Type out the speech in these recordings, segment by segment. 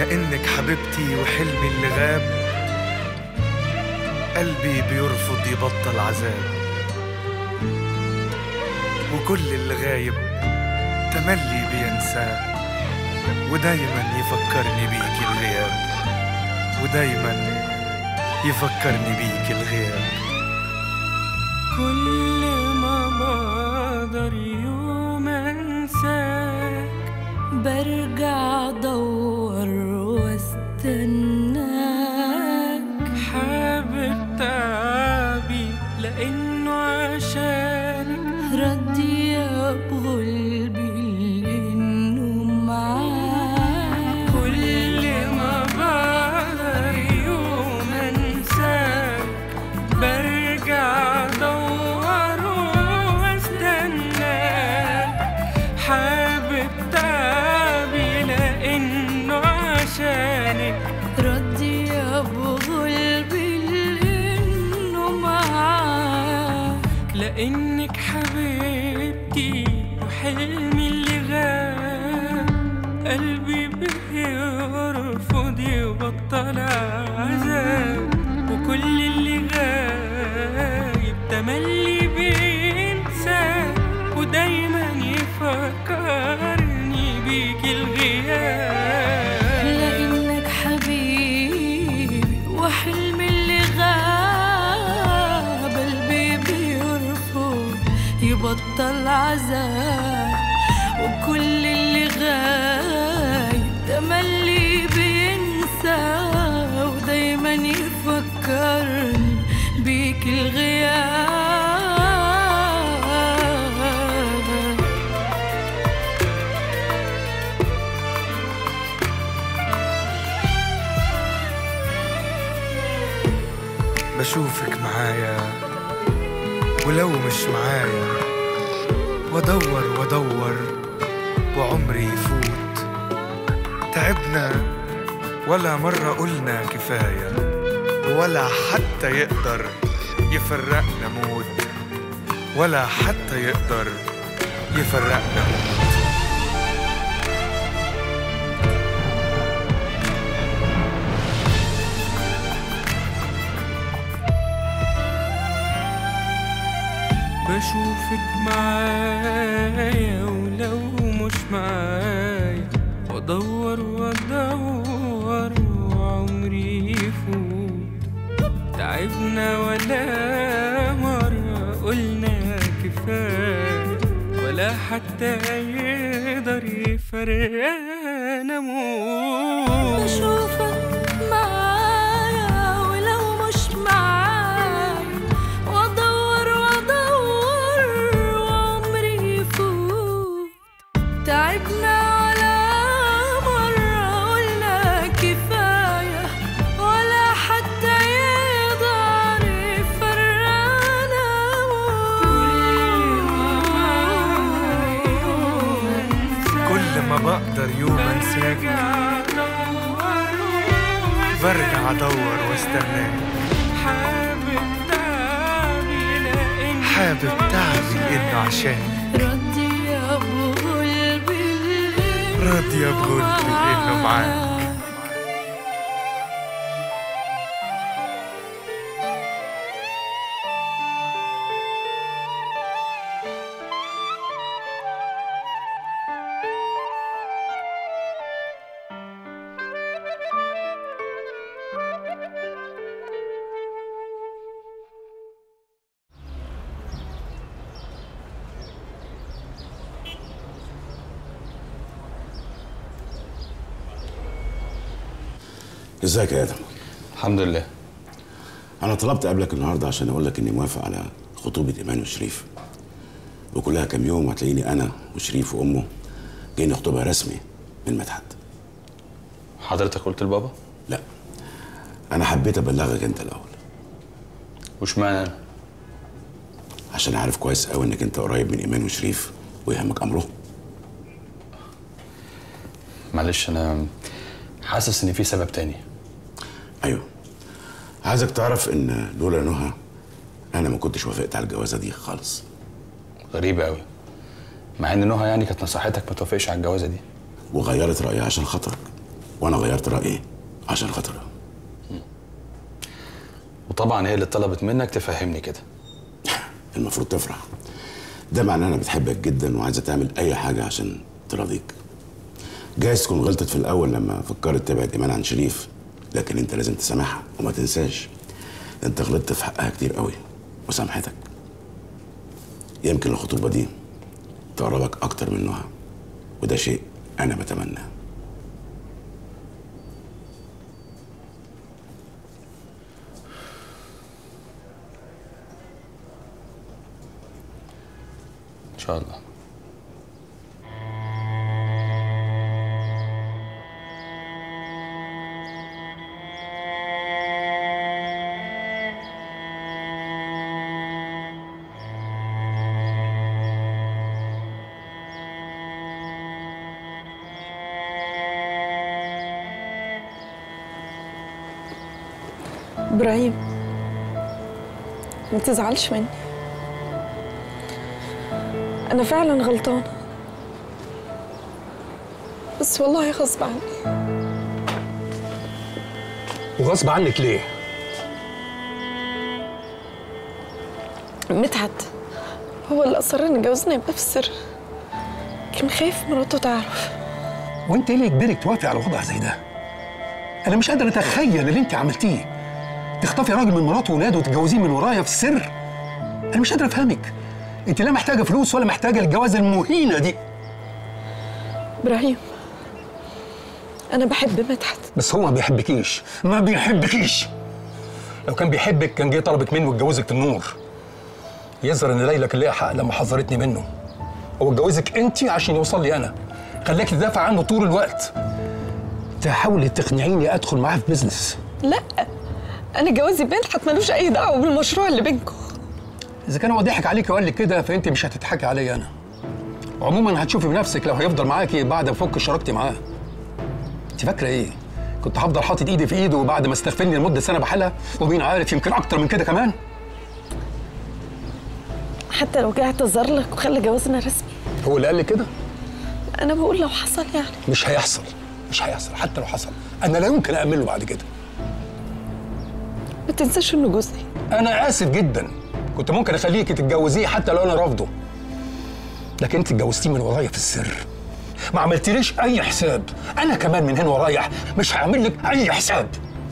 لانك حبيبتي وحلمي اللي غاب قلبي بيرفض يبطل عذاب وكل اللي غايب تملي بينساه ودايما يفكرني بيك الغياب ودايما يفكرني بيك الغياب كل ما بقدر يوم انساك برجع ادور واستناك حابب تعبي لانه عشانك ردي بغلبي لانه معاك كل ما بقدر يوم انساك برجع ادور واستناك حابب تعبي لانه عشانك ردي بغلبي لانه معاك لانك حبيبتي وحلمي اللي غاب قلبي بيرفض يبطل عذاب وكل اللي غايب تملي بينسى ودايما يفكرني بيك الغياب لانك حبيبي وحلمي اللي غاب قلبي بيرفض يبطل عذاب وكل اللي غايب تملي بينسى ودايما يفكرني بيك الغياب بشوفك معايا ولو مش معايا وادور وادور وعمري يفوت تعبنا ولا مرة قلنا كفاية ولا حتى يقدر يفرقنا موت ولا حتى يقدر يفرقنا موت بشوفك معايا ولو مش معايا وادور وادور وعمري يفوت تعبنا ولا مرة قلنا كفاية ولا حتى يقدر يفرقنا موت بشوفك معايا ولو مش معايا وادور وادور وعمري يفوت تعبنا ولا مرة قلنا كفاية ولا حتى يقدر يفرقنا كل ما بقدر يوم انساك برجع ادور واستناك حابب تعبي لأن حابب تعبي انه عشان ردي يا ابو قلبي راضية بغلبي انه معاك ازيك يا ادم الحمد لله انا طلبت قبلك النهارده عشان اقول لك اني موافق على خطوبه ايمان وشريف وكلها كام يوم هتلاقيني انا وشريف وامه جايين نخطبها رسمي من مدحت حضرتك قلت لبابا لا انا حبيت ابلغك انت الاول وش معنى انا عشان عارف كويس قوي انك انت قريب من ايمان وشريف ويهمك امره معلش انا حاسس ان في سبب تاني ايوه عايزك تعرف ان لولا نهى انا ما كنتش وافقت على الجوازه دي خالص غريبه قوي مع ان نهى يعني كانت نصيحتك ما توافقش على الجوازه دي وغيرت رايها عشان خاطرك وانا غيرت رايي عشان خاطرها وطبعا هي اللي طلبت منك تفهمني كده المفروض تفرح ده معناه انها بتحبك جدا وعايزه تعمل اي حاجه عشان تراضيك جايز تكون غلطت في الاول لما فكرت تبعد ايمان عن شريف لكن انت لازم تسامحها وما تنساش انت غلطت في حقها كتير قوي وسامحتك يمكن الخطوبه دي تقربك اكتر من نهى وده شيء انا بتمناه ان شاء الله ابراهيم ما تزعلش مني انا فعلا غلطانه بس والله غصب عني وغصب عنك ليه؟ مدحت هو اللي اصر ان جوازنا يبقى في السر كان خايف مراته تعرف وانت ايه اللي يجبرك توافقي على وضع زي ده؟ انا مش قادر اتخيل اللي انت عملتيه تخطفي راجل من مراته وولاده وتتجوزيه من ورايا في السر انا مش قادر افهمك انت لا محتاجه فلوس ولا محتاجه الجوازه المهينه دي ابراهيم انا بحب مدحت بس هو ما بيحبكيش ما بيحبكيش لو كان بيحبك كان جه طلبك منه يتجوزك في النور يظهر ان ليلى كان ليها حق لما حذرتني منه هو اتجوزك انت عشان يوصل لي انا خلاك تدافع عنه طول الوقت تحاولي تقنعيني ادخل معاه في بيزنس لا انا جوازي بمدحت ملوش اي دعوه بالمشروع اللي بينكم اذا كان هو ضحك عليك وقال لك كده فانت مش هتضحكي عليا انا عموما هتشوفي بنفسك لو هيفضل معاكي بعد ما فك شراكتي معاه انت فاكره ايه كنت هفضل حاطط ايدي في ايده وبعد ما استغفلني لمده سنه بحالها ومين عارف يمكن اكتر من كده كمان حتى لو جه اعتذر لك وخلى جوازنا رسمي هو اللي قال لي كده انا بقول لو حصل يعني مش هيحصل مش هيحصل حتى لو حصل انا لا يمكن اامن له بعد كده ما تنساش انه جوزي انا اسف جدا كنت ممكن اخليكي تتجوزيه حتى لو انا رافضه لكن انت اتجوزتيه من ورايا في السر ما عملتليش اي حساب انا كمان من هنا ورايح مش هعمل لك اي حساب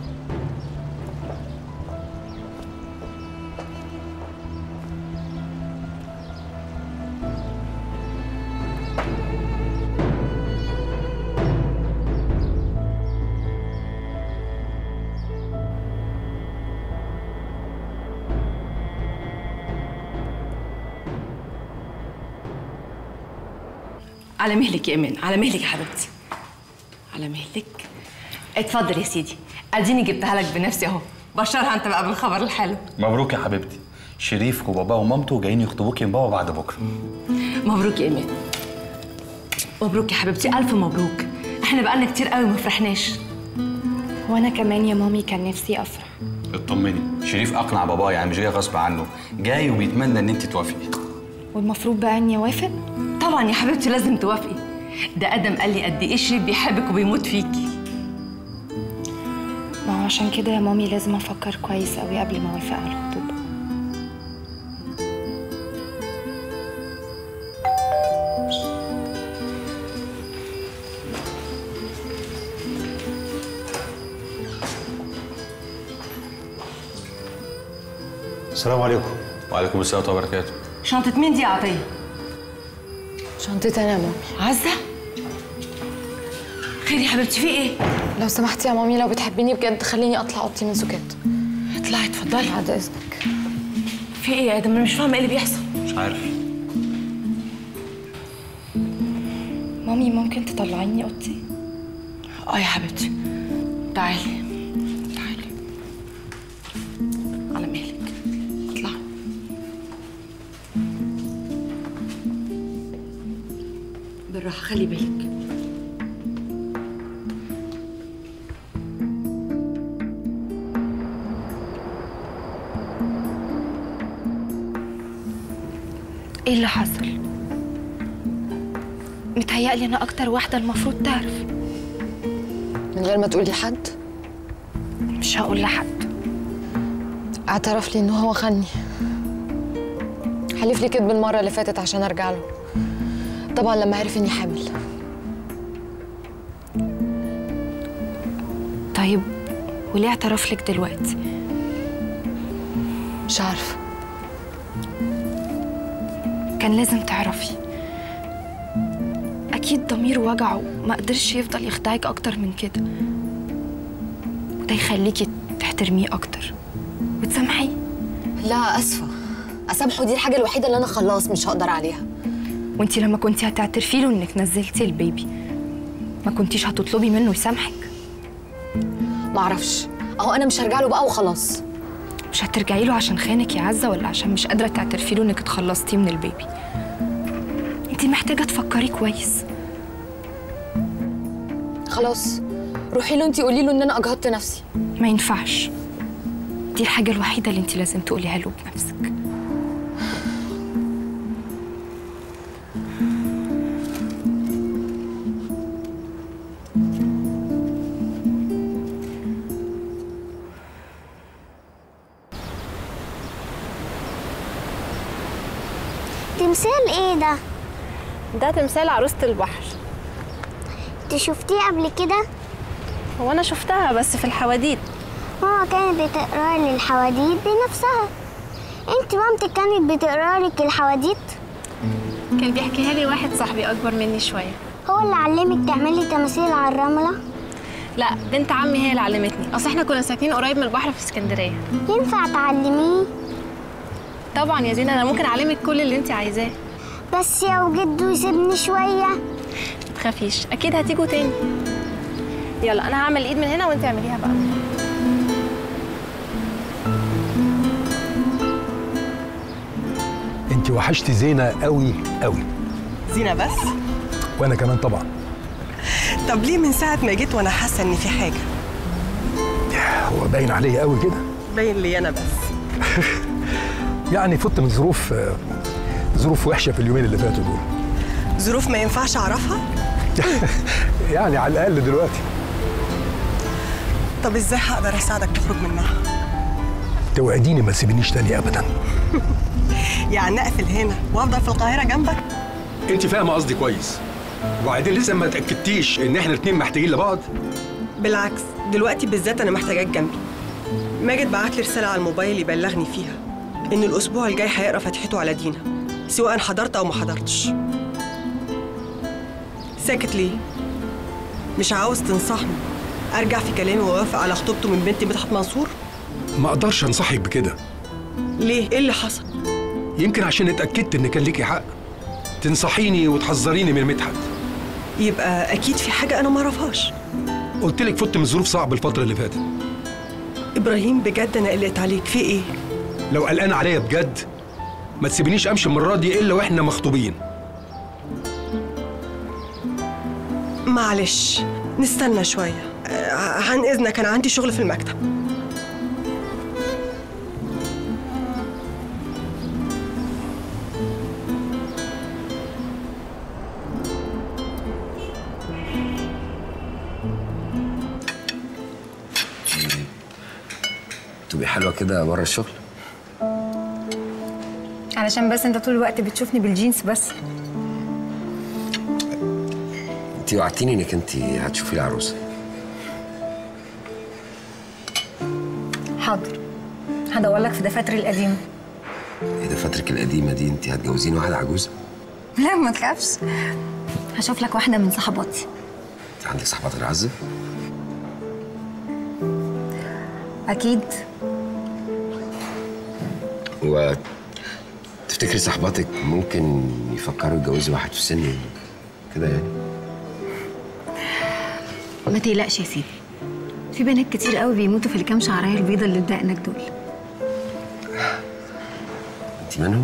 على مهلك يا ايمان على مهلك يا حبيبتي على مهلك اتفضل يا سيدي اديني جبتها لك بنفسي اهو بشرها انت بقى بالخبر الحلو مبروك يا حبيبتي شريف وباباه ومامته جايين يخطبوكي من بابا بعد بكره مبروك يا ايمان مبروك يا حبيبتي الف مبروك احنا بقالنا كتير قوي ما فرحناش وانا كمان يا مامي كان نفسي افرح اطمني شريف اقنع باباه يعني مش جاي غصب عنه جاي وبيتمنى ان انت توافقي والمفروض بقى اني اوافق طبعا يا حبيبتي لازم توافقي ده ادم قال لي قد ايه شريف بيحبك وبيموت فيكي ما هو عشان كده يا مامي لازم افكر كويس قوي قبل ما اوافق على الخطوبه السلام عليكم وعليكم السلام ورحمه الله وبركاته شنطة مين دي يا عطية؟ شنطتي انا يا مامي عزة؟ خير يا حبيبتي في ايه؟ لو سمحتي يا مامي لو بتحبيني بجد خليني اطلع اوضتي من سكات اطلعي اتفضلي بعد اذنك في ايه يا ادم انا مش فاهمة ايه اللي بيحصل مش عارف مامي ممكن تطلعيني اوضتي اه يا حبيبتي تعالي تعالي على مهلك اطلعي بالراحة خلي بالك ايه اللي حصل متهيألي انا اكتر واحده المفروض تعرف من غير ما تقولي لحد مش هقول لحد اعترف لي ان هو خني حلف لي كدب المره اللي فاتت عشان ارجع له طبعا لما عرف اني حامل طيب وليه اعترف لك دلوقتي مش عارفه كان لازم تعرفي اكيد ضميره وجعه ما قدرش يفضل يخدعك اكتر من كده وده يخليكي تحترميه اكتر وتسامحيه لا اسفه اسامحه دي الحاجه الوحيده اللي انا خلاص مش هقدر عليها وانتي لما كنتي هتعترفي له انك نزلتي البيبي ما كنتيش هتطلبي منه يسامحك معرفش اهو انا مش هرجع له بقى وخلاص مش هترجعي له عشان خانك يا عزه ولا عشان مش قادره تعترفي له انك اتخلصتي من البيبي انتي محتاجه تفكري كويس خلاص روحي له انتي قولي له ان انا اجهضت نفسي ما ينفعش دي الحاجه الوحيده اللي انتي لازم تقوليها له بنفسك تمثال ايه ده؟ ده تمثال عروسة البحر انت شفتيه قبل كده؟ هو انا شفتها بس في الحواديت ماما كانت بتقرا لي الحواديت بنفسها انت مامتك كانت بتقرا لك الحواديت؟ كان بيحكيها لي واحد صاحبي اكبر مني شويه هو اللي علمك تعملي تماثيل على الرملة؟ لا بنت عمي هي اللي علمتني اصل احنا كنا ساكنين قريب من البحر في اسكندريه ينفع تعلميه؟ طبعا يا زينه انا ممكن اعلمك كل اللي انت عايزاه بس يا وجدو يسيبني شوية تخافيش اكيد هتيجوا تاني يلا انا هعمل ايد من هنا وانت اعمليها بقى انت وحشتي زينه قوي قوي زينة بس وانا كمان طبعا طب ليه من ساعة ما جيت وأنا حاسة إن في حاجة هو باين عليا قوي كده باين لي أنا بس يعني فت من ظروف آه، ظروف وحشه في اليومين اللي فاتوا دول ظروف ما ينفعش أعرفها يعني على الاقل دلوقتي طب إزاي هقدر أساعدك تخرج منها توعديني ما تسيبنيش تاني ابدا يعني أقفل هنا وأفضل في القاهرة جنبك انت فاهمه قصدي كويس وبعدين لسه ما اتاكدتيش ان احنا الاثنين محتاجين لبعض بالعكس دلوقتي بالذات أنا محتاجاك جنبي ماجد بعت لي رسالة على الموبايل يبلغني فيها إن الأسبوع الجاي هيقرا فتحته على دينا سواء حضرت أو ما حضرتش ساكت ليه؟ مش عاوز تنصحني أرجع في كلامي وأوافق على خطوبته من بنت مدحت منصور؟ ما اقدرش انصحك بكده ليه؟ إيه اللي حصل؟ يمكن عشان اتاكدت ان كان ليكي حق تنصحيني وتحذريني من مدحت يبقى أكيد في حاجة أنا ما أعرفهاش قلت لك فت من ظروف صعبه الفتره اللي فاتت إبراهيم بجد أنا قلقت عليك في إيه؟ لو قلقان عليا بجد ما تسيبنيش امشي المره دي الا واحنا مخطوبين معلش نستنى شوية آه، عن إذنك أنا عندي شغل في المكتب تبقي حلوه كده بره الشغل علشان بس انت طول الوقت بتشوفني بالجينز بس انت وعدتيني انك انت هتشوفي لي عروسه حاضر هدور لك في دفاتري القديمه ايه ده فترك القديمه دي انت هتجوزيني واحده عجوزه لا ما تخافش هشوف لك واحده من صحباتي انت عندك صحبات غير عزه اكيد و تفتكري صحباتك ممكن يفكروا يتجوزوا واحد في سني كده يعني ما تقلقش يا سيدي في بنات كتير قوي بيموتوا في الكام شعريه البيضه اللي بدقنك دول انت منهم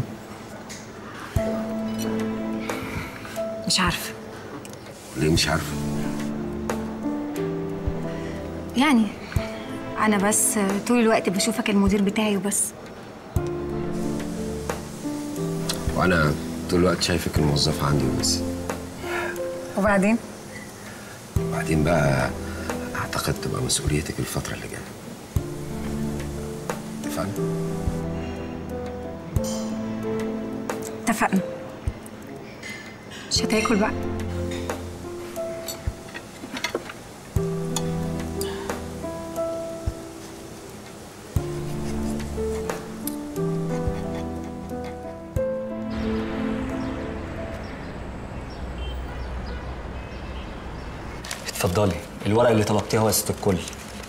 مش عارفه ليه مش عارفه يعني انا بس طول الوقت بشوفك المدير بتاعي وبس وانا طول الوقت شايفك الموظفه عندي وبس وبعدين وبعدين بقى اعتقد تبقى مسؤوليتك الفتره اللي جايه اتفقنا اتفقنا مش هتاكل بقى اتفضلي الورق اللي طلبتيه هو يا ست الكل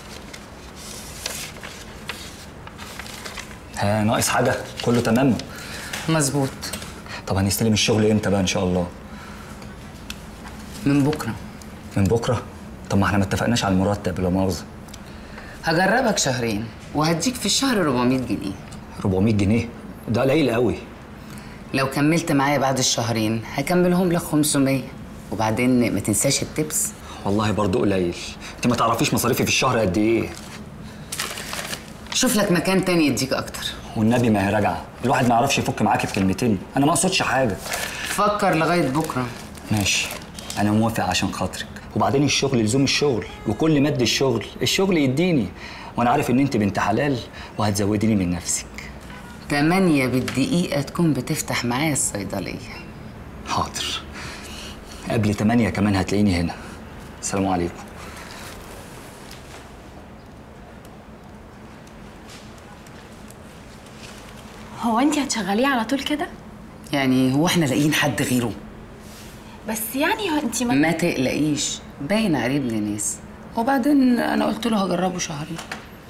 ها ناقص حاجة كله تمام مظبوط طب هنستلم الشغل امتى بقى ان شاء الله من بكره من بكرة طب ما احنا ما اتفقناش على المرتب لا مؤاخذة هجربك شهرين وهديك في الشهر 400 جنيه 400 جنيه ده قليل قوي لو كملت معايا بعد الشهرين هكملهم لك 500 وبعدين ما تنساش التبس والله برضو قليل انت ما تعرفيش مصاريفي في الشهر قد ايه شوف لك مكان تاني يديك اكتر والنبي ما هي راجعه الواحد ما يعرفش يفك معاكي بكلمتين انا ما اقصدش حاجه فكر لغايه بكره ماشي انا موافق عشان خاطرك وبعدين الشغل لزوم الشغل وكل مد الشغل الشغل يديني وانا عارف ان انت بنت حلال وهتزوديني من نفسك تمانية بالدقيقة تكون بتفتح معايا الصيدلية حاضر قبل تمانية كمان هتلاقيني هنا السلام عليكم هو انت هتشغليه على طول كده يعني هو احنا لاقيين حد غيره بس يعني انت ما, ما تقلقيش باين عليه ابن ناس وبعدين انا قلت له هجربه شهرين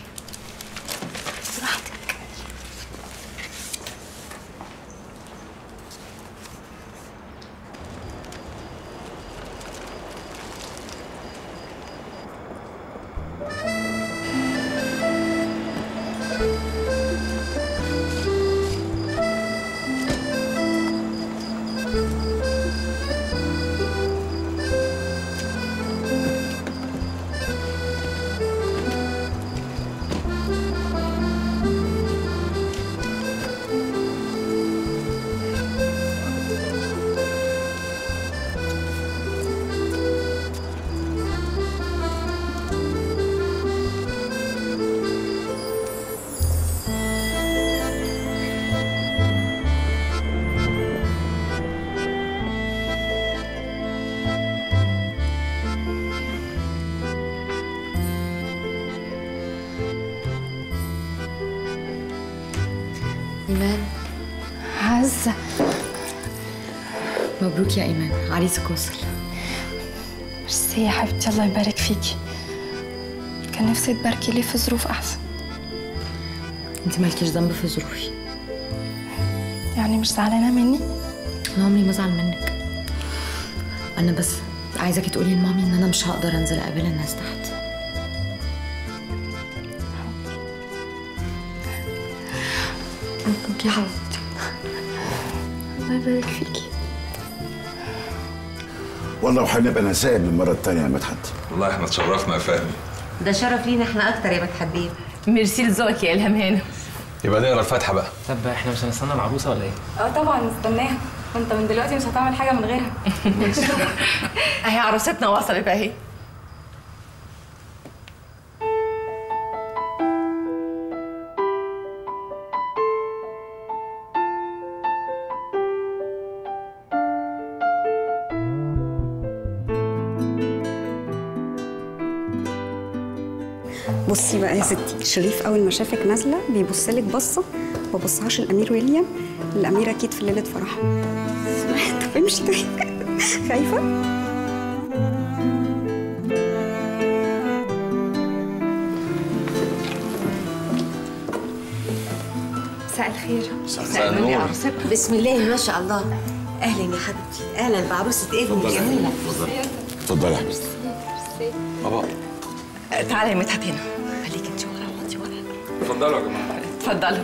إيمان عزة مبروك يا إيمان عريسك وصل ميرسي يا حبيبتي الله يبارك فيكي كان نفسي تباركي لي في ظروف احسن انت مالكيش ذنب في ظروفي يعني مش زعلانه مني انا عمري ما ازعل منك انا بس عايزاكي تقولي لمامي ان انا مش هقدر انزل اقابل الناس تحت مبروك يا حبيبتي الله يبارك فيكي والله وهنبقى نسائب للمره الثانيه يا مدحت والله احنا اتشرفنا يا فهمي ده شرف لينا احنا اكتر يا بتحبيب ميرسي لذوقك يا الهام هنا يبقى نقرا الفاتحه بقى طب احنا مش هنستنى العروسه ولا ايه؟ اه طبعا نستناها وانت من دلوقتي مش هتعمل حاجه من غيرها اهي عروستنا وصلت اهي بصي بقى يا ستي شريف اول ما شافك نازله بيبص لك بصه ما بصهاش الامير ويليام الاميره اكيد في ليله فرحها طب امشي طيب خايفه مساء الخير مساء النور بسم الله ما شاء الله اهلا يا حبيبتي اهلا بعروسه ابني جميله اتفضلي يا حبيبتي بابا تعالى يا مدحت هنا خليك انت ورا وانت ورا اتفضلوا يا جماعه اتفضلوا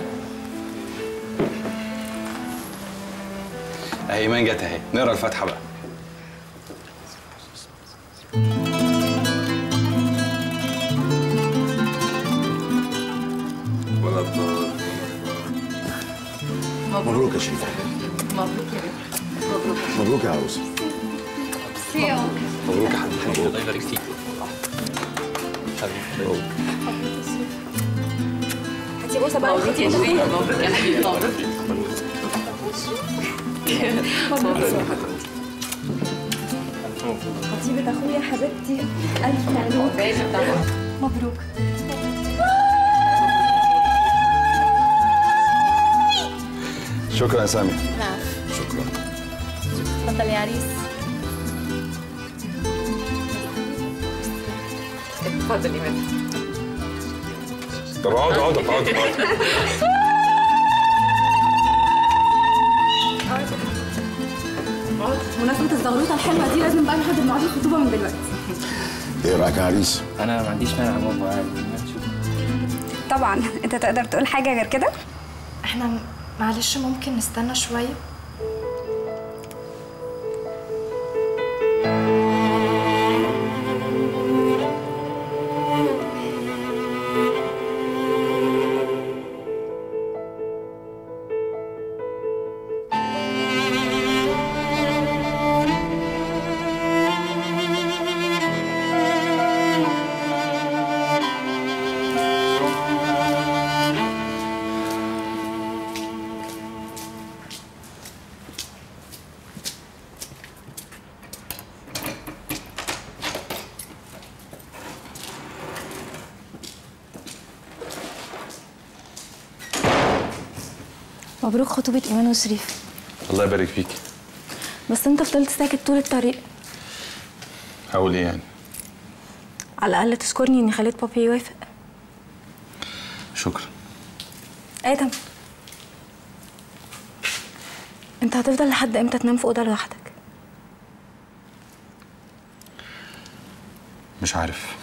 اهي ايمان جت اهي نقرا الفاتحه بقى ولا الضال مبروك يا شريف مبروك يا بنت مبروك يا عروسه مبروك يا حبيبي الله يبارك فيك هاتي بوسه بقى مبروك يا شيرين مبروك يا حبيبي مبروك خطيبة اخويا حبيبتي الف مبروك مبروك شكرا يا سامي نعم شكرا اتفضل يا عريس اتفضلي منى طب اقعد اقعد اقعد اقعد بمناسبة الزغروطة الحلوة دي لازم بقى نحدد ميعاد الخطوبة من دلوقتي ايه رايك يا عريس؟ انا ما عنديش مانع يا بابا عادي طبعا انت تقدر تقول حاجة غير كده؟ احنا م- معلش ممكن نستنى شوية مبروك خطوبة إيمان وشريف الله يبارك فيكي بس أنت فضلت ساكت طول الطريق هقول ايه يعني على الأقل تشكرني إني خليت بابي يوافق شكرا آدم أنت هتفضل لحد إمتى تنام في أوضة لوحدك مش عارف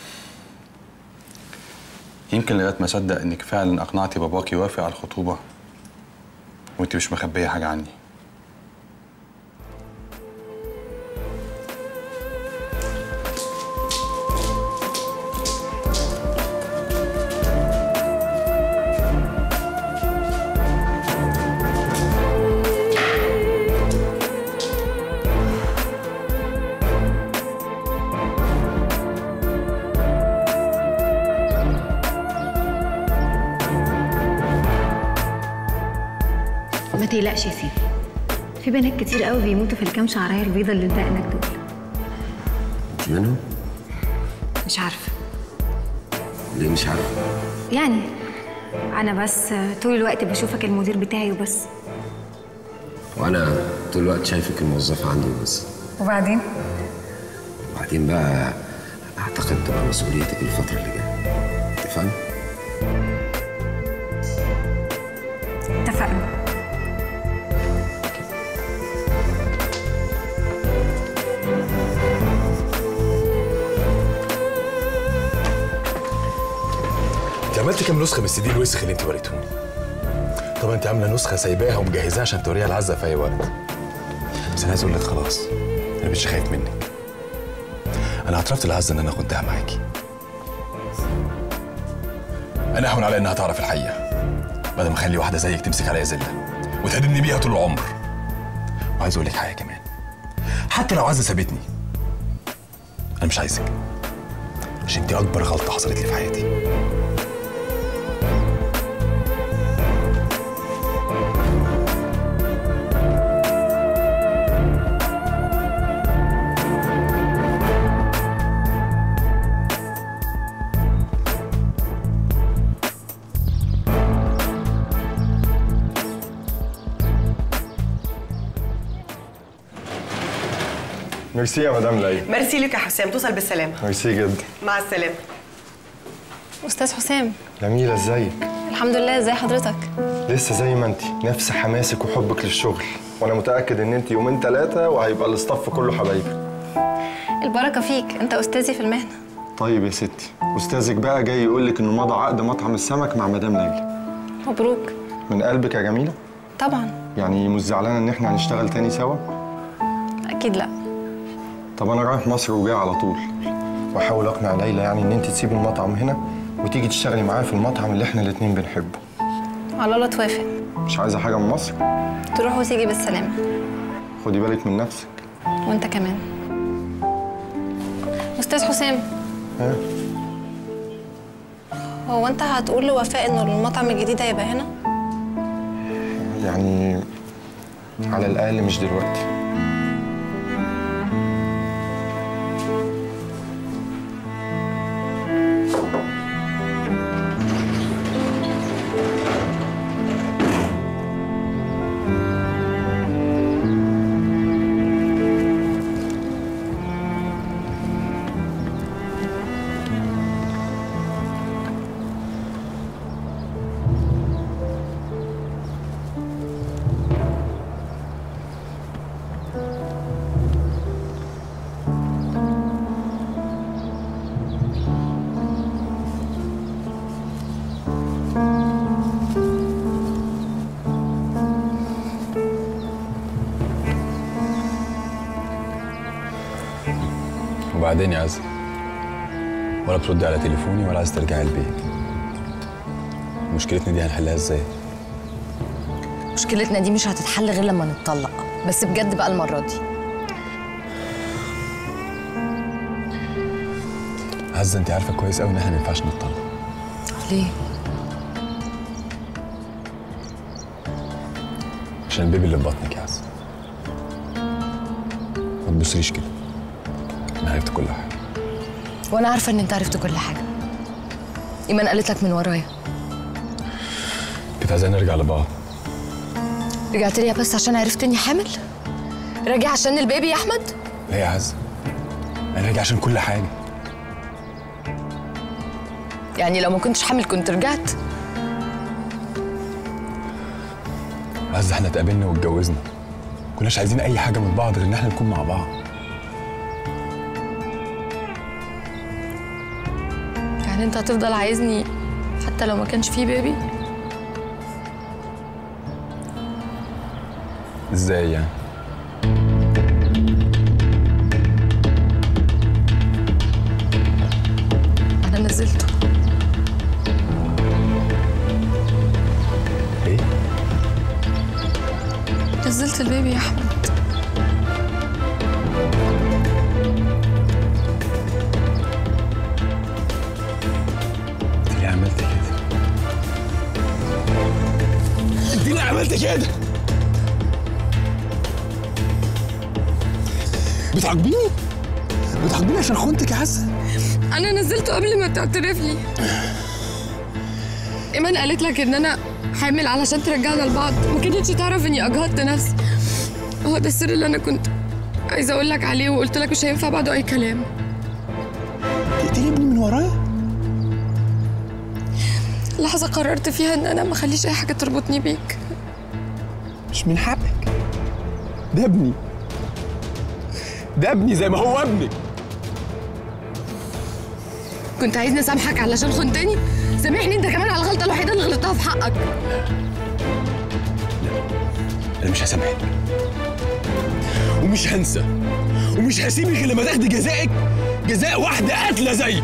يمكن لغايه ما اصدق انك فعلا اقنعتي باباك يوافق على الخطوبه وانت مش مخبيه حاجه عني ما تقلقش يا سيدي في بنات كتير قوي بيموتوا في الكام شعرايه البيضه اللي بدقنك دول انت منهم؟ مش عارفه ليه مش عارف؟ يعني انا بس طول الوقت بشوفك المدير بتاعي وبس وانا طول الوقت شايفك الموظفه عندي وبس وبعدين وبعدين بقى اعتقد تبقى مسؤوليتك الفتره اللي جايه اتفقنا؟ اتفقنا انت عملت كام نسخه من السي دي الوسخ اللي انت وريتهوني طبعا انت عامله نسخه سايباها ومجهزاها عشان توريها العزه في اي وقت بس انا عايز اقول لك خلاص انا مش خايف منك انا اعترفت لعزه ان انا خدتها معاكي انا اهون على انها تعرف الحقيقه بدل ما اخلي واحده زيك تمسك عليا زله وتهدمني بيها طول العمر وعايز اقول لك حاجه كمان حتى لو عزه سابتني انا مش عايزك عشان دي اكبر غلطه حصلت لي في حياتي ميرسي يا مدام ليلى ميرسي لك يا حسام توصل بالسلامه ميرسي جدا مع السلامه أستاذ حسام جميلة ازيك الحمد لله ازي حضرتك لسه زي ما انت نفس حماسك وحبك للشغل وانا متاكد ان انت يومين ثلاثه وهيبقى الاستاف كله حبايبك البركة فيك أنت أستاذي في المهنة طيب يا ستي استاذك بقى جاي يقول لك انه مضى عقد مطعم السمك مع مدام ليلى مبروك من قلبك يا جميله طبعا يعني مش زعلانه ان احنا هنشتغل تاني سوا أكيد لأ طب انا رايح مصر وجاي على طول واحاول اقنع ليلى يعني ان انت تسيبي المطعم هنا وتيجي تشتغلي معايا في المطعم اللي احنا الاتنين بنحبه على الله توافق مش عايزه حاجه من مصر تروح وتيجي بالسلامة خدي بالك من نفسك وأنت كمان أستاذ حسام ها هو انت هتقول لوفاء انه المطعم الجديد هيبقى هنا يعني على الأقل مش دلوقتي وبعدين يا عز ولا بتردي على تليفوني ولا عايز ترجعي البيت مشكلتنا دي هنحلها ازاي مشكلتنا دي مش هتتحل غير لما نتطلق بس بجد بقى المره دي عزة انت عارفه كويس قوي ان احنا ما ينفعش نتطلق ليه عشان البيبي اللي في بطنك يا عزة ما تبصليش كده انا عرفت كل حاجه وانا عارفه ان انت عرفت كل حاجه ايمان قالت لك من ورايا كنت عايزين نرجع لبعض رجعت لي بس عشان عرفت اني حامل راجع عشان البيبي يا احمد لا يا عزة انا راجع عشان كل حاجه يعني لو ما كنتش حامل كنت رجعت عزة احنا اتقابلنا واتجوزنا كناش عايزين اي حاجه من بعض غير ان احنا نكون مع بعض يعني انت هتفضل عايزني حتى لو ما كانش فيه بيبي ازاي يعني انا نزلته ايه نزلت البيبي يا احمد انت ليه عملت كده انت ليه عملت كده؟ بتعاقبيني؟ بتعاقبيني عشان خنتك يا عزة؟ انا نزلته قبل ما تعترف لي ايمان قالت لك ان انا حامل علشان ترجعنا لبعض ما كانتش تعرف اني اجهضت نفسي هو ده السر اللي انا كنت عايزه اقول لك عليه وقلت لك مش هينفع بعده اي كلام تقتلي ابني من ورايا؟ لحظه قررت فيها ان انا ما اخليش اي حاجه تربطني بيك مش من حقك ده ابني ده ابني زي ما هو ابنك كنت عايزني اسامحك علشان خنتني سامحني انت كمان على الغلطه الوحيده اللي غلطتها في حقك انا مش هسامحك ومش هنسى ومش هسيبك غير لما تاخدي جزائك جزاء واحده قاتله زيك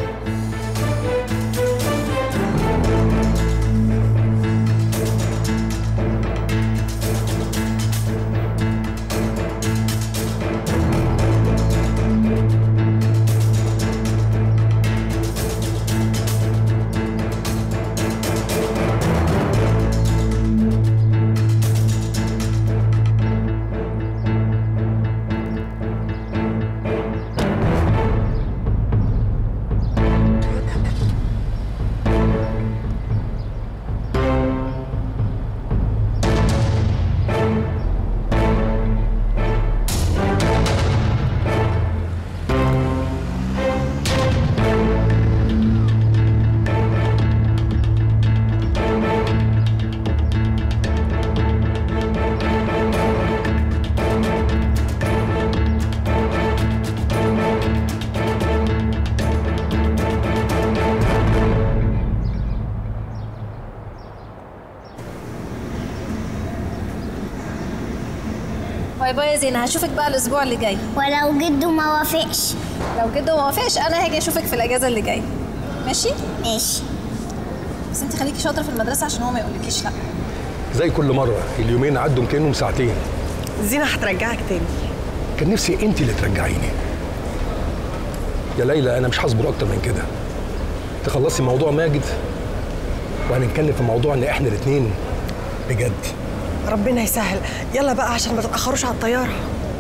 باي باي يا زينة هشوفك بقى الأسبوع اللي جاي ولو جده ما وافقش لو جده ما وافقش أنا هاجي أشوفك في الأجازة اللي جاية ماشي؟ ماشي بس أنت خليكي شاطرة في المدرسة عشان هو ما يقولكيش لأ زي كل مرة اليومين عدوا كأنهم ساعتين زينة هترجعك تاني كان نفسي انت اللي ترجعيني يا ليلى انا مش هصبر اكتر من كده تخلصي موضوع ماجد وهنتكلم في موضوع ان احنا الاثنين بجد ربنا يسهل يلا بقى عشان ما تتاخروش على الطياره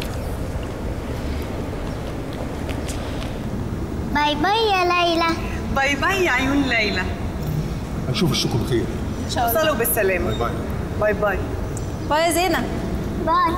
باي باي يا ليلى باي باي يا عيون ليلى هنشوف الشكر بخير ان شاء الله وصلوا بالسلامه باي باي باي باي باي يا زينب باي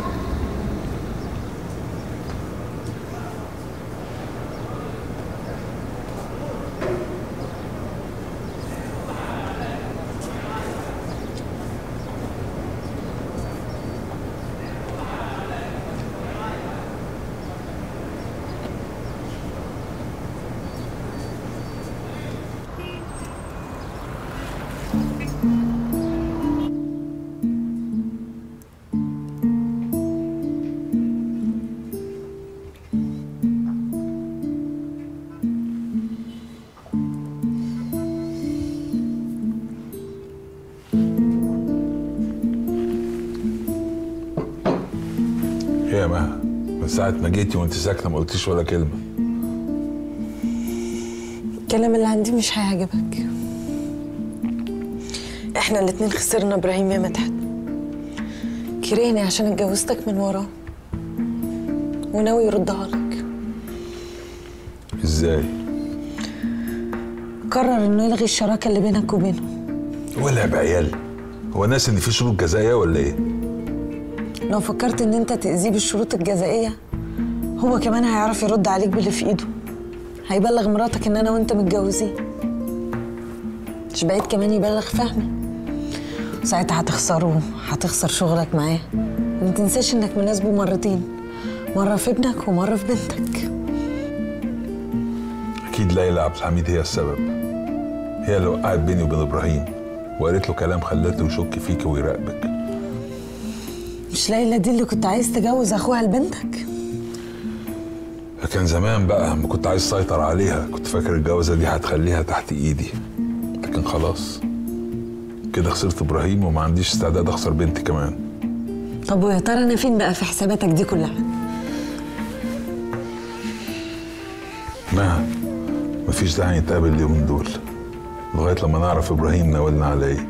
ايه يا مها من ساعة ما جيتي وانت ساكتة ما قلتيش ولا كلمة الكلام اللي عندي مش هيعجبك احنا الاتنين خسرنا ابراهيم يا مدحت كرهني عشان اتجوزتك من وراه وناوي يردها لك ازاي؟ قرر انه يلغي الشراكه اللي بينك وبينه ولا بعيال هو ناس ان في شروط جزائية ولا ايه؟ لو فكرت ان انت تأذيه بالشروط الجزائيه هو كمان هيعرف يرد عليك باللي في ايده هيبلغ مراتك ان انا وانت متجوزين مش بعيد كمان يبلغ فهمي ساعتها هتخسره هتخسر شغلك معاه وما تنساش انك مناسبه مرتين مره في ابنك ومره في بنتك اكيد ليلى عبد الحميد هي السبب هي اللي وقعت بيني وبين ابراهيم وقالت له كلام خلاته يشك فيك ويراقبك مش ليلى دي اللي كنت عايز تجوز اخوها لبنتك كان زمان بقى ما كنت عايز اسيطر عليها كنت فاكر الجوازه دي هتخليها تحت ايدي لكن خلاص كده خسرت ابراهيم وما عنديش استعداد اخسر بنتي كمان طب ويا ترى انا فين بقى في حساباتك دي كلها ما مفيش داعي نتقابل اليومين دول لغايه لما نعرف ابراهيم ناولنا على ايه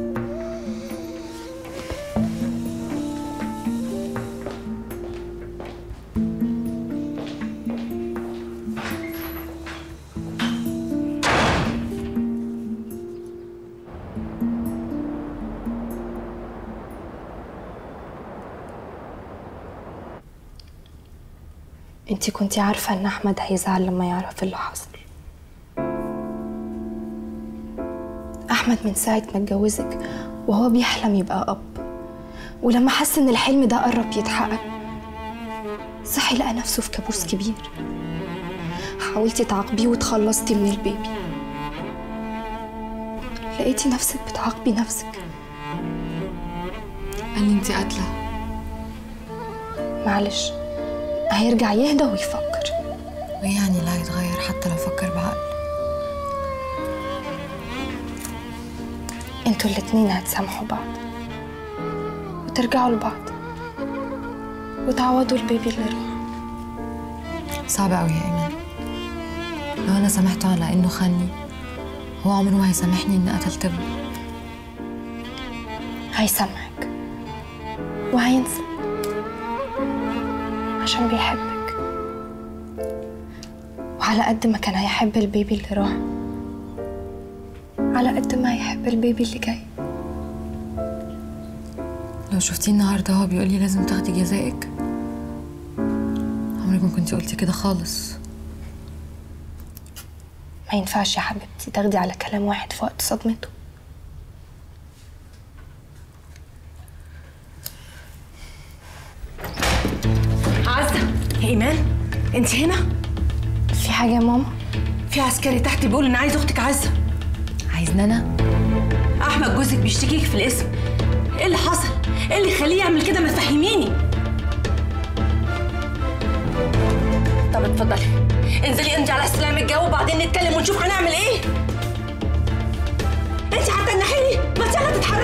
انتي كنتي عارفة ان احمد هيزعل لما يعرف اللي حصل احمد من ساعة ما اتجوزك وهو بيحلم يبقى اب ولما حس ان الحلم ده قرب يتحقق صحي لقى نفسه في كابوس كبير حاولتي تعاقبيه وتخلصتي من البيبي لقيتي نفسك بتعاقبي نفسك قال لي انت قاتله معلش هيرجع يهدى ويفكر وايه يعني اللي هيتغير حتى لو فكر بعقل انتوا الاتنين هتسامحوا بعض وترجعوا لبعض وتعوضوا البيبي اللي راح صعب قوي يا ايمان لو انا سامحته على انه خاني هو عمره ما هيسامحني اني قتلت ابنه هيسامحك وهينسى عشان بيحبك وعلى قد ما كان هيحب البيبي اللي راح على قد ما هيحب البيبي اللي جاي لو شفتيه النهارده هو بيقول لي لازم تاخدي جزائك عمرك ما كنتي قلتي كده خالص ما ينفعش يا حبيبتي تاخدي على كلام واحد في وقت صدمته عزة ايمان انت هنا في حاجه يا ماما في عسكري تحت بيقول ان عايز اختك عزة عايزني انا احمد جوزك بيشتكيك في الاسم ايه اللي حصل ايه اللي يخليه يعمل كده ما تفهميني طب اتفضلي انزلي امضي على استلام الجو وبعدين نتكلم ونشوف هنعمل ايه انت هتنحيني ما يلا تتحركي